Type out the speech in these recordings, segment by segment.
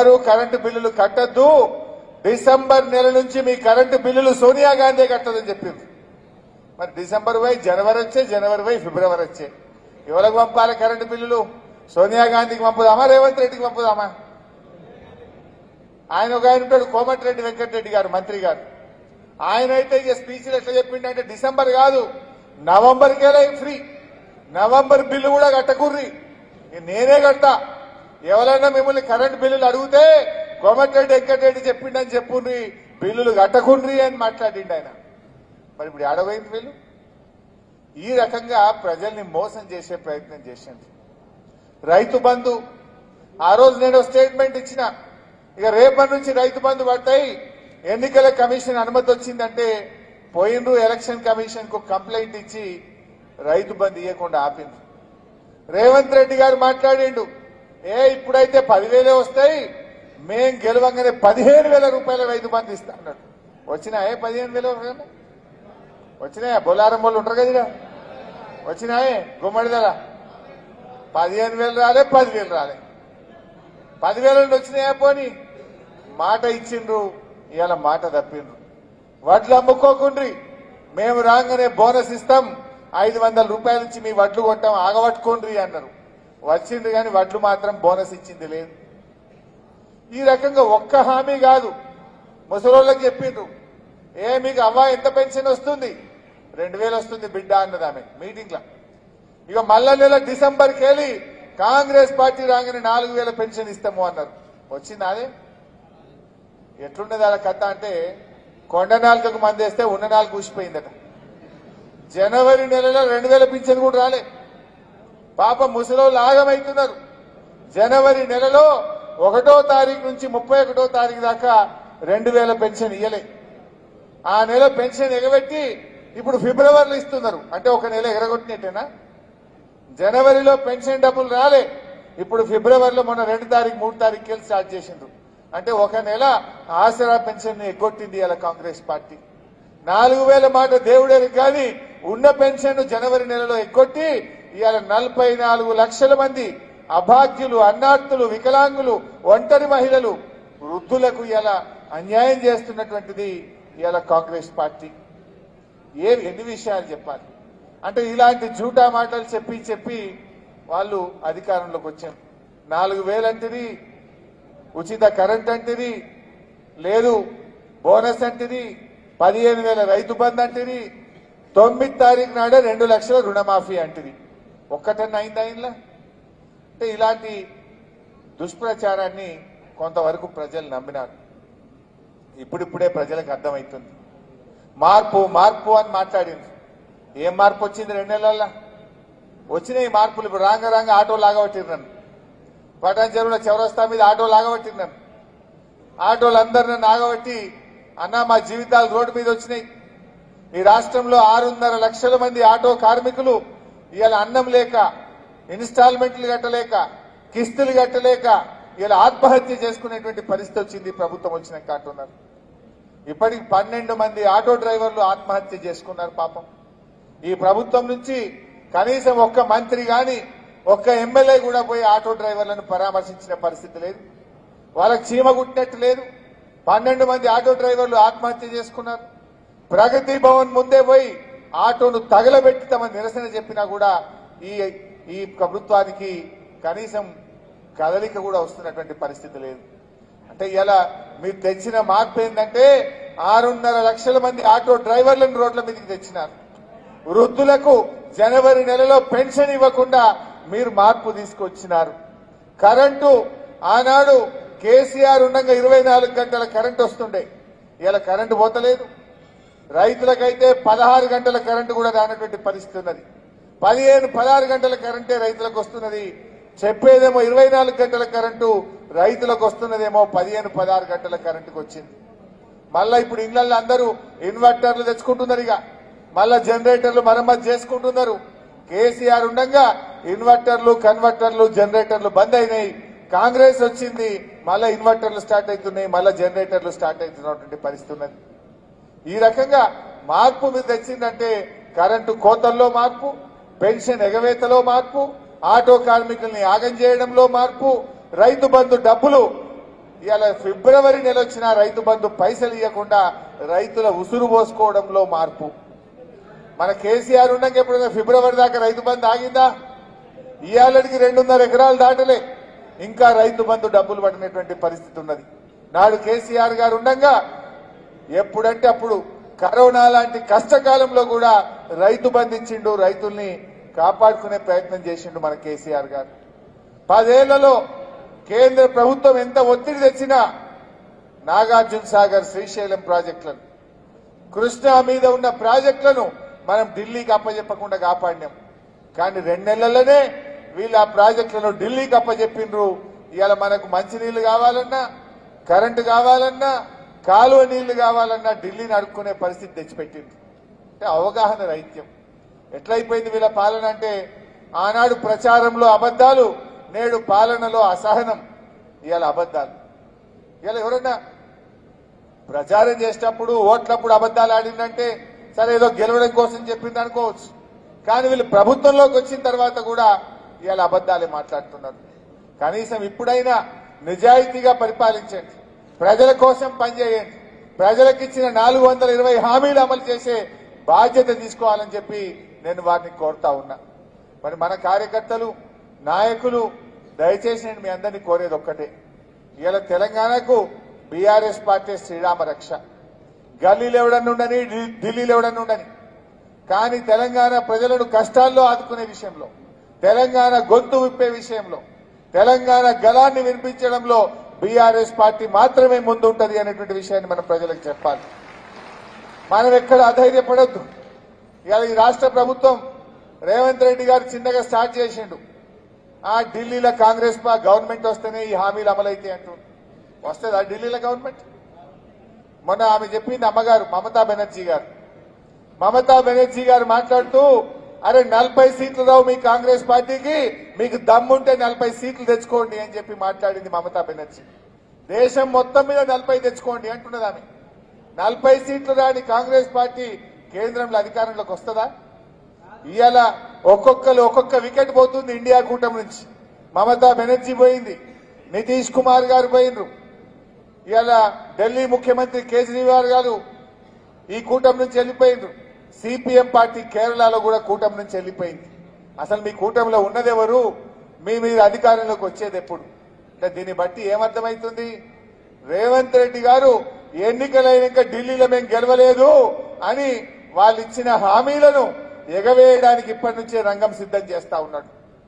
ఎవరు కరెంటు బిల్లులు కట్టద్దు డిసెంబర్ నెల నుంచి మీ కరెంటు బిల్లులు సోనియా గాంధీ కట్టదని చెప్పింది మరి డిసెంబర్ పోయి జనవరి వచ్చే జనవరి పోయి ఫిబ్రవరి వచ్చే ఎవరికి పంపాలి కరెంటు బిల్లులు సోనియా గాంధీకి పంపుదామా రేవంత్ రెడ్డికి పంపుదామా ఆయన ఒక ఆయన ఉంటాడు కోమటిరెడ్డి వెంకటరెడ్డి గారు మంత్రి గారు ఆయన అయితే ఇక స్పీచ్లు ఎట్లా చెప్పిండంటే డిసెంబర్ కాదు నవంబర్కేలే ఫ్రీ నవంబర్ బిల్లు కూడా కట్టకుర్రి ఇక నేనే కడతా ఎవరైనా మిమ్మల్ని కరెంట్ బిల్లులు అడిగితే కోమటిరెడ్డి వెంకటరెడ్డి చెప్పిండని చెప్పుండ్రి బిల్లులు కట్టకుండ్రి అని మాట్లాడిండు ఆయన మరి ఇప్పుడు ఆడపోయింది వీళ్ళు ఈ రకంగా ప్రజల్ని మోసం చేసే ప్రయత్నం చేసింది రైతు బంధు ఆ రోజు నేను స్టేట్మెంట్ ఇచ్చిన ఇక రేపటి నుంచి రైతు బంధు పడతాయి ఎన్నికల కమిషన్ అనుమతి వచ్చిందంటే పోయినరు ఎలక్షన్ కమిషన్ కు కంప్లైంట్ ఇచ్చి రైతు బంధు ఇవ్వకుండా ఆపింది రేవంత్ రెడ్డి గారు మాట్లాడిండు ఏ ఇప్పుడైతే పదివేలే వస్తాయి మేం గెలవంగానే పదిహేను వేల రూపాయల రైతు బంధు ఇస్తా అన్నాడు వచ్చినాయే పదిహేను వేల రూపాయలు? వచ్చినాయా బొలారం వాళ్ళు ఉంటారు కదా ఈడ? వచ్చినాయే గుమ్మడిదల పదిహేను వేలు రాలే పదివేలు రాలే పదివేల నుండి వచ్చినాయా పోని మాట ఇచ్చిండ్రు ఇవాళ మాట తప్పిండ్రు వడ్లు అమ్ముకోకుండ్రి మేము రాగానే బోనస్ ఇస్తాం ఐదు వందల రూపాయల నుంచి మీ వడ్లు కొంటాం ఆగబట్టుకోండ్రి అన్నారు వచ్చిండ్రు కానీ వడ్లు మాత్రం బోనస్ ఇచ్చింది లేదు ఈ రకంగా ఒక్క హామీ కాదు ముసలోళ్ళకి చెప్పిండ్రు ఏ మీకు అవ్వ ఎంత పెన్షన్ వస్తుంది రెండు వేలు వస్తుంది బిడ్డ అన్నది ఆమె మీటింగ్ లో ఇక మళ్ళా నెల డిసెంబర్కి వెళ్ళి కాంగ్రెస్ పార్టీ రాగానే నాలుగు వేల పెన్షన్ ఇస్తాము అన్నారు వచ్చింది అదే ఎట్లున్నది అలా కథ అంటే కొండ నాలుగు మంది వేస్తే ఉన్న నాలుగు ఊసిపోయిందట జనవరి నెలలో రెండు వేల పింఛన్ కూడా రాలే పాప ముసలోళ్ళు ఆగమవుతున్నారు జనవరి నెలలో ఒకటో తారీఖు నుంచి ముప్పై ఒకటో తారీఖు దాకా రెండు వేల పెన్షన్ ఇయ్యలే ఆ నెల పెన్షన్ ఎగబెట్టి ఇప్పుడు ఫిబ్రవరిలో ఇస్తున్నారు అంటే ఒక నెల ఎగరగొట్టినట్టేనా జనవరిలో పెన్షన్ డబ్బులు రాలే ఇప్పుడు ఫిబ్రవరిలో మొన్న రెండు తారీఖు మూడు తారీఖు వెళ్ళి స్టార్ట్ చేసిండ్రు అంటే ఒక నెల ఆసరా పెన్షన్ ని ఎగ్గొట్టింది ఇలా కాంగ్రెస్ పార్టీ నాలుగు వేల మాట దేవుడేరు కానీ ఉన్న పెన్షన్ జనవరి నెలలో ఎగ్గొట్టి ఇవాళ నలభై నాలుగు లక్షల మంది అభాగ్యులు అన్నార్థులు వికలాంగులు ఒంటరి మహిళలు వృద్ధులకు ఇలా అన్యాయం చేస్తున్నటువంటిది ఇవాళ కాంగ్రెస్ పార్టీ ఏ ఎన్ని విషయాలు చెప్పాలి అంటే ఇలాంటి జూటా మాటలు చెప్పి చెప్పి వాళ్ళు అధికారంలోకి వచ్చారు నాలుగు వేలంటిది ఉచిత కరెంట్ అంటిది లేదు బోనస్ అంటిది పదిహేను వేల రైతు బంధు అంటిది తొమ్మిది తారీఖు నాడే రెండు లక్షల రుణమాఫీ అంటిది ఒక్కటన్నా అయిందా ఇంట్లో అంటే ఇలాంటి దుష్ప్రచారాన్ని కొంతవరకు ప్రజలు నమ్మినారు ఇప్పుడిప్పుడే ప్రజలకు అర్థమవుతుంది మార్పు మార్పు అని మాట్లాడింది ఏం మార్పు వచ్చింది రెండు నెలల్లో వచ్చినాయి మార్పులు ఇప్పుడు రాంగ రాంగ ఆటో లాగబట్టిరు పటాన్ చెరువుల చౌరస్తా మీద ఆటో లాగబట్టిరు నన్ను ఆటోలు అందరు నన్ను ఆగబట్టి అన్న మా జీవితాలు రోడ్డు మీద వచ్చినాయి ఈ రాష్ట్రంలో ఆరున్నర లక్షల మంది ఆటో కార్మికులు ఇవాళ అన్నం లేక ఇన్స్టాల్మెంట్లు కట్టలేక కిస్తులు కట్టలేక ఇలా ఆత్మహత్య చేసుకునేటువంటి పరిస్థితి వచ్చింది ప్రభుత్వం వచ్చినాక అంటున్నారు ఇప్పటికి పన్నెండు మంది ఆటో డ్రైవర్లు ఆత్మహత్య చేసుకున్నారు పాపం ఈ ప్రభుత్వం నుంచి కనీసం ఒక్క మంత్రి గాని ఒక్క ఎమ్మెల్యే కూడా పోయి ఆటో డ్రైవర్లను పరామర్శించిన పరిస్థితి లేదు వాళ్ళకి చీమ కుట్టినట్టు లేదు పన్నెండు మంది ఆటో డ్రైవర్లు ఆత్మహత్య చేసుకున్నారు ప్రగతి భవన్ ముందే పోయి ఆటోను తగలబెట్టి తమ నిరసన చెప్పినా కూడా ఈ ఈ ప్రభుత్వానికి కనీసం కదలిక కూడా వస్తున్నటువంటి పరిస్థితి లేదు అంటే ఇలా మీరు తెచ్చిన మార్పు ఏంటంటే ఆరున్నర లక్షల మంది ఆటో డ్రైవర్లను రోడ్ల మీదకి తెచ్చినారు వృద్ధులకు జనవరి నెలలో పెన్షన్ ఇవ్వకుండా మీరు మార్పు తీసుకొచ్చినారు కరెంటు ఆనాడు కేసీఆర్ ఉండగా ఇరవై నాలుగు గంటల కరెంటు వస్తుండే ఇలా కరెంటు పోతలేదు రైతులకైతే పదహారు గంటల కరెంటు కూడా రానటువంటి పరిస్థితి ఉన్నది పదిహేను పదహారు గంటల కరెంటే రైతులకు వస్తున్నది చెప్పేదేమో ఇరవై నాలుగు గంటల కరెంటు రైతులకు వస్తున్నదేమో పదిహేను పదహారు గంటల కరెంటుకు వచ్చింది మళ్ళా ఇప్పుడు ఇళ్లలో అందరూ ఇన్వర్టర్లు తెచ్చుకుంటున్నారు ఇక మళ్ళా జనరేటర్లు మరమ్మతు చేసుకుంటున్నారు కేసీఆర్ ఉండగా ఇన్వర్టర్లు కన్వర్టర్లు జనరేటర్లు బంద్ అయినాయి కాంగ్రెస్ వచ్చింది మళ్ళా ఇన్వర్టర్లు స్టార్ట్ అవుతున్నాయి మళ్ళా జనరేటర్లు స్టార్ట్ అవుతున్నటువంటి పరిస్థితి ఉన్నది ఈ రకంగా మార్పు మీరు తెచ్చిందంటే కరెంటు కోతల్లో మార్పు పెన్షన్ ఎగవేతలో మార్పు ఆటో కార్మికుల్ని ఆగం చేయడంలో మార్పు రైతు బంధు డబ్బులు ఇవాళ ఫిబ్రవరి నెల వచ్చిన రైతు బంధు పైసలు ఇవ్వకుండా రైతుల ఉసురు పోసుకోవడంలో మార్పు మన కేసీఆర్ ఉండగా ఎప్పుడైనా ఫిబ్రవరి దాకా రైతు బంధు ఆగిందా ఇవాళకి రెండున్నర ఎకరాలు దాటలే ఇంకా రైతు బంధు డబ్బులు పడినటువంటి పరిస్థితి ఉన్నది నాడు కేసీఆర్ గారు ఉండగా ఎప్పుడంటే అప్పుడు కరోనా లాంటి కష్టకాలంలో కూడా రైతు బంధు ఇచ్చిండు రైతుల్ని కాపాడుకునే ప్రయత్నం చేసిండు మన కేసీఆర్ గారు పదేళ్లలో కేంద్ర ప్రభుత్వం ఎంత ఒత్తిడి తెచ్చినా నాగార్జున సాగర్ శ్రీశైలం ప్రాజెక్టులను కృష్ణా మీద ఉన్న ప్రాజెక్టులను మనం ఢిల్లీకి అప్పచెప్పకుండా కాపాడినాం కానీ రెండు నెలల్లోనే వీళ్ళు ఆ ప్రాజెక్టులను ఢిల్లీకి అప్పచెప్పిండ్రు ఇవాళ మనకు మంచినీళ్లు కావాలన్నా కరెంటు కావాలన్నా కాలువ నీళ్లు కావాలన్నా ఢిల్లీని అడుక్కునే పరిస్థితి తెచ్చిపెట్టిండ్రు అంటే అవగాహన రైత్యం ఎట్లయిపోయింది వీళ్ళ పాలన అంటే ఆనాడు ప్రచారంలో అబద్ధాలు నేడు పాలనలో అసహనం ఇవాళ అబద్ధాలు ఇవాళ ఎవరన్నా ప్రచారం చేసేటప్పుడు ఓట్లప్పుడు అబద్ధాలు ఆడిందంటే సరే ఏదో గెలవడం కోసం చెప్పింది అనుకోవచ్చు కానీ వీళ్ళు ప్రభుత్వంలోకి వచ్చిన తర్వాత కూడా ఇవాళ అబద్ధాలే మాట్లాడుతున్నారు కనీసం ఇప్పుడైనా నిజాయితీగా పరిపాలించండి ప్రజల కోసం పనిచేయండి ప్రజలకు ఇచ్చిన నాలుగు వందల ఇరవై హామీలు అమలు చేసే బాధ్యత తీసుకోవాలని చెప్పి నేను వారిని కోరుతా ఉన్నా మరి మన కార్యకర్తలు నాయకులు దయచేసి నేను మీ అందరినీ కోరేది ఒక్కటే ఇవాళ తెలంగాణకు బీఆర్ఎస్ పార్టీ శ్రీరామ రక్ష గల్లీలు ఎవడన్నా ఉండని ఢి- ఢిల్లీలో ఎవడన్నా ఉండని కానీ తెలంగాణ ప్రజలను కష్టాల్లో ఆదుకునే విషయంలో తెలంగాణ గొంతు విప్పే విషయంలో తెలంగాణ గలాన్ని వినిపించడంలో బీఆర్ఎస్ పార్టీ మాత్రమే ముందుంటది అనేటువంటి విషయాన్ని మనం ప్రజలకు చెప్పాలి మనం ఎక్కడ అధైర్యపడొద్దు ఇవాళ ఈ రాష్ట్ర ప్రభుత్వం రేవంత్ రెడ్డి గారు చిన్నగా స్టార్ట్ చేసిండు ఆ ఢిల్లీలో కాంగ్రెస్ పా గవర్నమెంట్ వస్తేనే ఈ హామీలు అమలైతాయి అంటూ వస్తుంది ఆ ఢిల్లీలో గవర్నమెంట్ మొన్న ఆమె చెప్పింది అమ్మగారు మమతా బెనర్జీ గారు మమతా బెనర్జీ గారు మాట్లాడుతూ అరే నలభై సీట్లు రావు మీ కాంగ్రెస్ పార్టీకి మీకు దమ్ముంటే నలభై సీట్లు తెచ్చుకోండి అని చెప్పి మాట్లాడింది మమతా బెనర్జీ దేశం మొత్తం మీద నలభై తెచ్చుకోండి అంటున్నది ఆమె నలభై సీట్లు రాని కాంగ్రెస్ పార్టీ కేంద్రంలో అధికారంలోకి వస్తుందా ఇవాళ ఒక్కొక్కరు ఒక్కొక్క వికెట్ పోతుంది ఇండియా కూటమి నుంచి మమతా బెనర్జీ పోయింది నితీష్ కుమార్ గారు పోయినరు ఇవాళ ఢిల్లీ ముఖ్యమంత్రి కేజ్రీవాల్ గారు ఈ కూటమి నుంచి వెళ్ళిపోయిండ్రు సిపిఎం పార్టీ కేరళలో కూడా కూటమి నుంచి వెళ్ళిపోయింది అసలు మీ కూటమిలో ఉన్నదెవరు మీ మీరు అధికారంలోకి వచ్చేది ఎప్పుడు అంటే దీన్ని బట్టి ఏమర్థమవుతుంది రేవంత్ రెడ్డి గారు ఎన్నికలైనాక ఢిల్లీలో మేము గెలవలేదు అని వాళ్ళు ఇచ్చిన హామీలను ఎగవేయడానికి ఇప్పటి నుంచే రంగం సిద్ధం చేస్తా ఉన్నాడు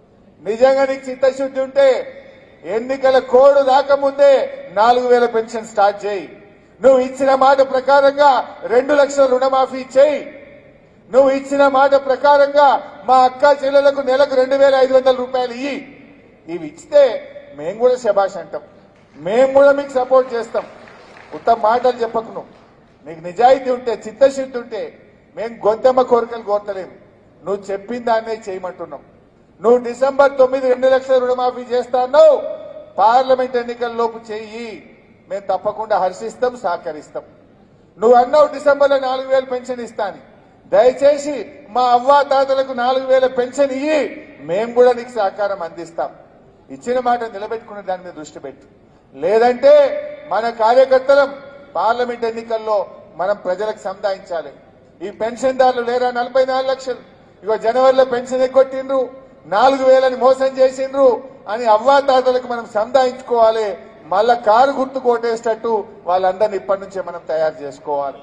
నిజంగా నీకు చిత్తశుద్ధి ఉంటే ఎన్నికల కోడ్ రాకముందే నాలుగు వేల పెన్షన్ స్టార్ట్ చేయి నువ్వు ఇచ్చిన మాట ప్రకారంగా రెండు లక్షల రుణమాఫీ చేయి నువ్వు ఇచ్చిన మాట ప్రకారంగా మా అక్క చెల్లెలకు నెలకు రెండు వేల ఐదు వందల రూపాయలు ఇయ్యి ఇవి ఇస్తే మేము కూడా శబాష్ అంటాం మేము కూడా మీకు సపోర్ట్ చేస్తాం ఉత్తమ మాటలు చెప్పకు నువ్వు నీకు నిజాయితీ ఉంటే చిత్తశుద్ధి ఉంటే మేము గొంతెమ్మ కోరికలు కోరతలేము నువ్వు చెప్పిన దాన్నే చేయమంటున్నాం నువ్వు డిసెంబర్ తొమ్మిది రెండు లక్షల రుణమాఫీ చేస్తా అన్నావు పార్లమెంట్ ఎన్నికల లోపు చెయ్యి మేము తప్పకుండా హర్షిస్తాం సహకరిస్తాం నువ్వు అన్నావు డిసెంబర్ లో నాలుగు వేలు పెన్షన్ ఇస్తాని దయచేసి మా అవ్వా తాతలకు నాలుగు వేల పెన్షన్ ఇయ్యి మేము కూడా నీకు సహకారం అందిస్తాం ఇచ్చిన మాట నిలబెట్టుకునే దాని మీద దృష్టి పెట్టు లేదంటే మన కార్యకర్తలం పార్లమెంట్ ఎన్నికల్లో మనం ప్రజలకు సంధాయించాలి ఈ పెన్షన్దారులు లేరా నలభై నాలుగు లక్షలు ఇగో జనవరిలో పెన్షన్ ఎగ్గొట్టిండ్రు నాలుగు వేలని మోసం చేసిండ్రు అని అవ్వా తాతలకు మనం సంధాయించుకోవాలి మళ్ళా కారు గుర్తు కొట్టేటట్టు వాళ్ళందరినీ ఇప్పటి నుంచే మనం తయారు చేసుకోవాలి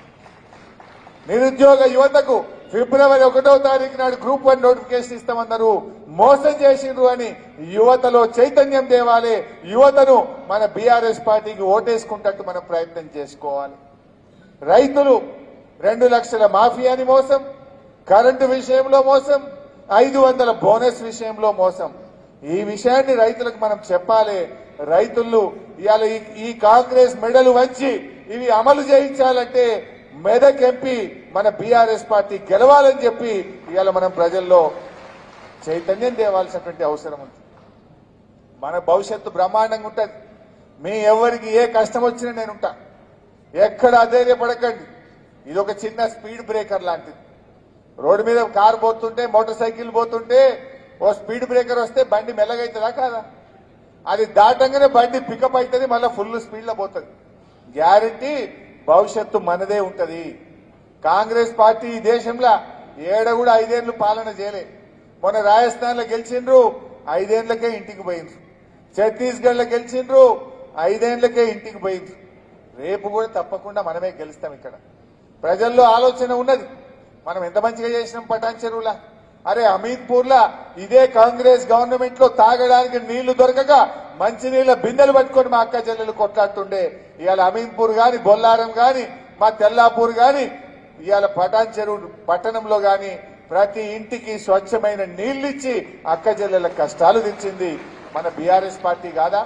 నిరుద్యోగ యువతకు ఫిబ్రవరి ఒకటో తారీఖు నాడు గ్రూప్ వన్ నోటిఫికేషన్ ఇస్తామన్నారు మోసం చేసిండ్రు అని యువతలో చైతన్యం తేవాలి యువతను మన బీఆర్ఎస్ పార్టీకి ఓటేసుకుంటట్టు మనం ప్రయత్నం చేసుకోవాలి రైతులు రెండు లక్షల మాఫీ అని మోసం కరెంటు విషయంలో మోసం ఐదు వందల బోనస్ విషయంలో మోసం ఈ విషయాన్ని రైతులకు మనం చెప్పాలి రైతులు ఇవాళ ఈ- ఈ కాంగ్రెస్ మెడలు వంచి ఇవి అమలు చేయించాలంటే మెదక్ ఎంపీ మన బీఆర్ఎస్ పార్టీ గెలవాలని చెప్పి ఇవాళ మనం ప్రజల్లో చైతన్యం తేవాల్సినటువంటి అవసరం ఉంది మన భవిష్యత్తు బ్రహ్మాండంగా ఉంటది మీ ఎవరికి ఏ కష్టం వచ్చినా నేను ఉంటా ఎక్కడ అధైర్యపడకండి ఇది ఒక చిన్న స్పీడ్ బ్రేకర్ లాంటిది రోడ్డు మీద కారు పోతుంటే మోటార్ సైకిల్ పోతుంటే ఓ స్పీడ్ బ్రేకర్ వస్తే బండి మెల్లగైతుందా కాదా అది దాటంగానే బండి పికప్ అవుతుంది మళ్ళీ ఫుల్ స్పీడ్ లో పోతుంది గ్యారంటీ భవిష్యత్తు మనదే ఉంటది కాంగ్రెస్ పార్టీ ఈ దేశంలో ఏడ కూడా ఐదేళ్లు పాలన చేయలే మొన్న రాజస్థాన్ లో గెలిచిండ్రు ఐదేళ్లకే ఇంటికి పోయిండ్రు ఛత్తీస్గఢ్ లో గెలిచిండ్రు ఐదేళ్లకే ఇంటికి పోయిండ్రు రేపు కూడా తప్పకుండా మనమే గెలుస్తాం ఇక్కడ ప్రజల్లో ఆలోచన ఉన్నది మనం ఎంత మంచిగా చేసినాం పటాన్ చెరువులా అరే అమీన్పూర్ లా ఇదే కాంగ్రెస్ గవర్నమెంట్ లో తాగడానికి నీళ్లు దొరకక మంచినీళ్ళ బిందెలు పట్టుకొని మా అక్క చెల్లెలు కొట్లాడుతుండే ఇవాళ అమీన్పూర్ గాని బొల్లారం గాని మా తెల్లాపూర్ గాని ఇవాళ పటాన్ చెరువు పట్టణంలో గాని ప్రతి ఇంటికి స్వచ్ఛమైన నీళ్లిచ్చి అక్క చెల్లెల కష్టాలు తెచ్చింది మన బీఆర్ఎస్ పార్టీ కాదా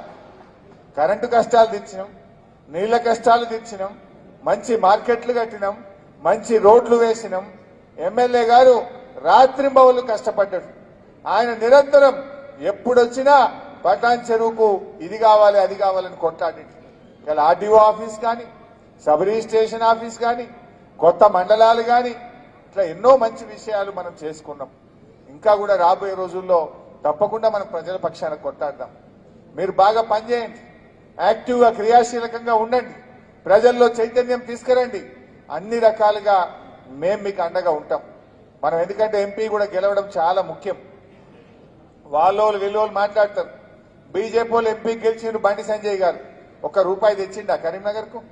కరెంటు కష్టాలు తెచ్చినాం నీళ్ల కష్టాలు తెచ్చినాం మంచి మార్కెట్లు కట్టినాం మంచి రోడ్లు వేసినాం ఎమ్మెల్యే గారు రాత్రింబవలు కష్టపడ్డాడు ఆయన నిరంతరం ఎప్పుడొచ్చినా పటాన్ చెరువుకు ఇది కావాలి అది కావాలని కొట్లాడింది ఇలా ఆర్డీఓ ఆఫీస్ కానీ సబ్ రిజిస్ట్రేషన్ ఆఫీస్ కానీ కొత్త మండలాలు కానీ ఇట్లా ఎన్నో మంచి విషయాలు మనం చేసుకున్నాం ఇంకా కూడా రాబోయే రోజుల్లో తప్పకుండా మనం ప్రజల పక్షాన కొట్లాడదాం మీరు బాగా పనిచేయండి యాక్టివ్గా క్రియాశీలకంగా ఉండండి ప్రజల్లో చైతన్యం తీసుకురండి అన్ని రకాలుగా మేం మీకు అండగా ఉంటాం మనం ఎందుకంటే ఎంపీ కూడా గెలవడం చాలా ముఖ్యం వాళ్ళోళ్ళు వీళ్ళోళ్ళు మాట్లాడతారు బీజేపీ వాళ్ళు ఎంపీ గెలిచిండు బండి సంజయ్ గారు ఒక్క రూపాయి తెచ్చిండా కరీంనగర్ కు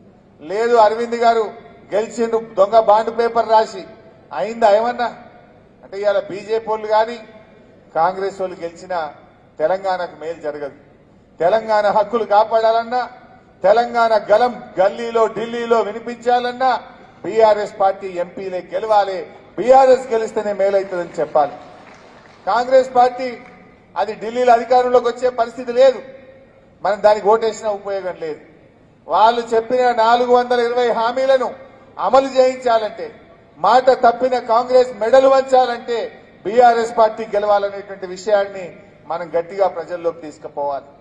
లేదు అరవింద్ గారు గెలిచిండు దొంగ బాండ్ పేపర్ రాసి అయిందా ఏమన్నా అంటే ఇవాళ బీజేపీ వాళ్ళు కానీ కాంగ్రెస్ వాళ్ళు గెలిచినా తెలంగాణకు మేలు జరగదు తెలంగాణ హక్కులు కాపాడాలన్నా తెలంగాణ గలం గల్లీలో ఢిల్లీలో వినిపించాలన్నా బీఆర్ఎస్ పార్టీ ఎంపీలే గెలవాలి బీఆర్ఎస్ గెలిస్తేనే మేలవుతుందని చెప్పాలి కాంగ్రెస్ పార్టీ అది ఢిల్లీలో అధికారంలోకి వచ్చే పరిస్థితి లేదు మనం దానికి ఓటేసినా ఉపయోగం లేదు వాళ్ళు చెప్పిన నాలుగు వందల ఇరవై హామీలను అమలు చేయించాలంటే మాట తప్పిన కాంగ్రెస్ మెడలు వంచాలంటే బీఆర్ఎస్ పార్టీ గెలవాలనేటువంటి విషయాన్ని మనం గట్టిగా ప్రజల్లోకి తీసుకుపోవాలి